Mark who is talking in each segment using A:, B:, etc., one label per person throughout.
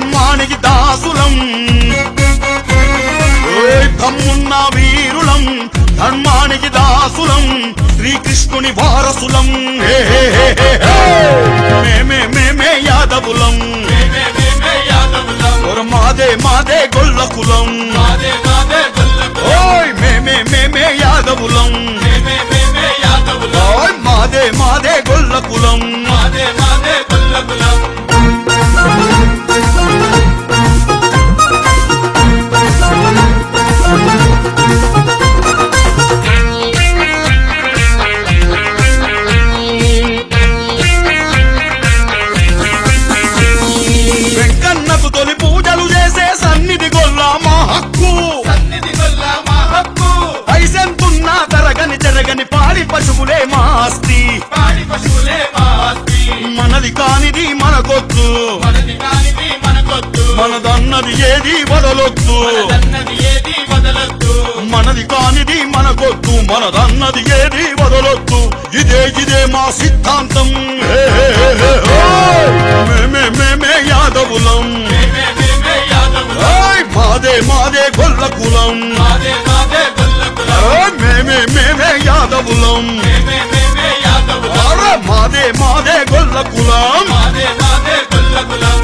A: ధర్మానికి దాసులం ఓయ్ తమ్మున్న వీరులం ధర్మానికి దాసులం శ్రీకృష్ణుని వారసులం హే హే హే హే హే. మేమే మేమే యాదవులం
B: మేమే మేమే యాదవులం
A: ఓర మాదే మాదే గొల్ల కులం
B: మాదే మాదే గొల్లకు
A: ఓయ్ మేమే మేమే యాదవులం
B: మేమే మేమే యాదవులం
A: ఓయ్ మాదే మాదే గొల్ల కులం
B: మాదే మాదే గొల్లకులం
A: వెంకన్నకు తొలి పూజలు చేసే సన్నిధి గొల్ల మా హక్కు
B: సన్నిధి గొల్ల మా హక్కు
A: ఐసెంతున్నా తరగని చెరగని పాడి పశువులే మా ఆస్తి
B: పాడి పశువులే మా ఆస్తి
A: మనది కానిది మనకొద్దు
B: మనది కానిది మనకొద్దు
A: మనదన్నది ఏది వదలొద్దు
B: మనదన్నది ఏది వదలొద్దు
A: మనది కానిది మనకొద్దు మనదన్నది ఏది వదలొద్దు ఇదే ఇదే మా సిద్ధాంతం హే, హే, హే, హే, ఓయ్! మేమే మేమే యాదవులం
B: మేమే మేమే యాదవులం
A: ఓయ్! మాదే మాదే గొల్ల కులం
B: మాదే మాదే గొల్లకులం
A: ఓయ్! మేమే మేమే యాదవులం
B: మేమే మేమే యాదవులం
A: అరే మాదే మాదే గొల్ల కులం
B: మాదే మాదే గొల్లకులం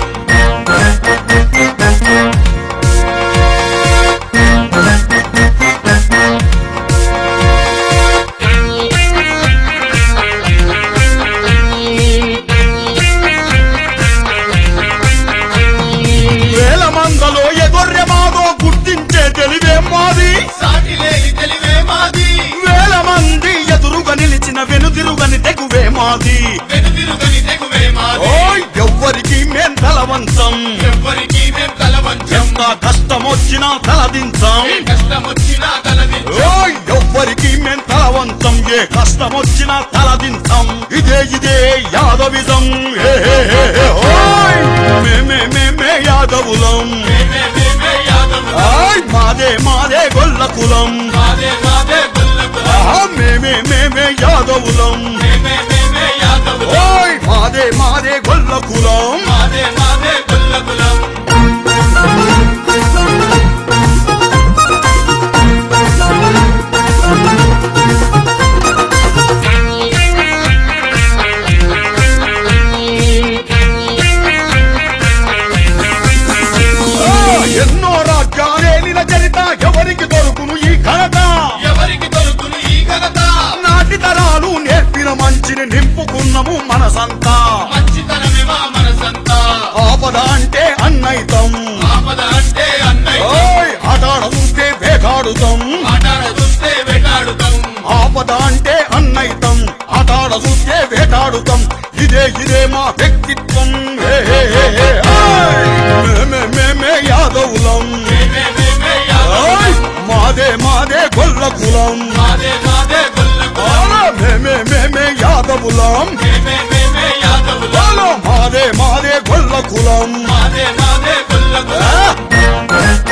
A: వేల మందలో ఎగొర్రె మాదో గుర్తించే తెలివే మాది
B: సాటి లేని తెలివే మాది
A: వేల మంది ఎదురుగా నిలిచిన వెనుదిరుగని తెగువే మాది
B: వెనుదిరుగని తెగువే మాది
A: ఓయ్ ఎవ్వరికి మేం తలవంతం
B: ఎవ్వరికి మేం తల వంచం
A: ఎంత కష్టం వచ్చినా తలదించాం
B: ఏ కష్టం వచ్చినా తలదించం
A: ఓయ్ ఎవ్వరికి మేం తలవంతం ఏ కష్టం వచ్చినా తలదించాం ఇదే ఇదే యాదవిజం హే, హే, హే, హే, ఓయ్ మేమే మేమే యాదవులం
B: మేమే మేమే యాదవులం
A: ఆయ్ మాదే మాదే గొల్ల కులం
B: మాదే మాదే గొల్లకులం
A: ఆహా, మేమే మేమే యాదవులం
B: మేమే మేమే యాదవులం
A: ఓయ్ మాదే మాదే గొల్ల కులం
B: మాదే మాదే గొల్లకులం
A: ఆ, ఎన్నో రాజ్యాలేలిన చరిత ఎవరికి దొరుకును ఈ ఘనత
B: ఎవరికి దొరుకును ఈ ఘనత
A: నాటి తరాలు నేర్పిన మంచిని నింపుకున్నము మనసంతా
B: మంచితనమే మా మనసంతా
A: ఆపద అంటే అన్నైతం
B: ఆపద అంటే అన్నయ్య
A: ఓయ్ ఆటాడ చూస్తే వేగాడుతాం
B: ఆటాడ చూస్తే వేటాడుతాం
A: ఆపద అంటే అన్నైతం ఆటాడ చూస్తే వేటాడుతాం ఇదే ఇదే మా వ్యక్తిత్వం హే, హే, హే, హే, ఆయ్! మేమే మేమే యాదవులం
B: మేమే మేమే
A: ఓయ్!
B: యాదవులం
A: మాదే మాదే గొల్ల కులం
B: మాదే మాదే గొల్లకులం
A: ఆలా మేమే మేమే యాదవులం
B: మేమే మేమే యాదవులం
A: ఆలా మాదే మాదే గొల్ల కులం
B: మాదే మాదే గొల్లకులం
A: ఆ!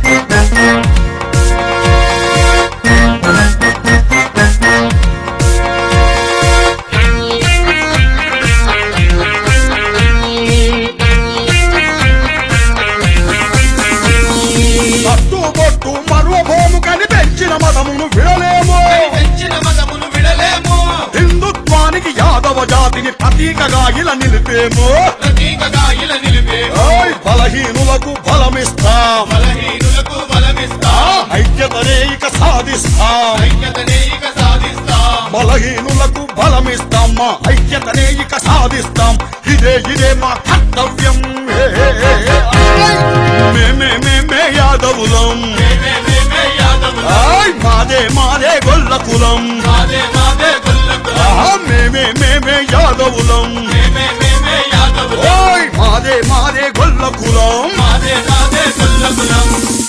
A: కట్టుబొట్టు మరువభూము కని పెంచిన మతమును విడలేము
B: పెంచిన మతమును విడలేము
A: హిందుత్వానికి యాదవ జాతిని ప్రతీకగా ఇలా నిలిపేము
B: ప్రతీకగా ఇలా నిలిపేము
A: ఓయ్ బలహీనులకు బలమిస్తాం
B: బలహీనులకు బలమిస్తాం
A: ఐక్యతనే ఇక సాధిస్తాం
B: ఐక్యతనే ఇక సాధిస్తాం
A: బలహీనులకు బలమిస్తాం మా ఐక్యతనే ఇక సాధిస్తాం ఇదే ఇదే మా కర్తవ్యం హే, హే, హే, హే. ఆయ్! మేమే మేమే యాదవులం
B: మేమే మేమే యాదవులం
A: ఆయ్ మాదే మాదే గొల్ల కులం
B: మాదే మాదే గొల్లకులం
A: ఆహా, మేమే మేమే యాదవులం
B: మేమే మేమే యాదవులం
A: ఓయ్ మాదే మాదే గొల్ల కులం
B: మాదే మాదే గొల్లకులం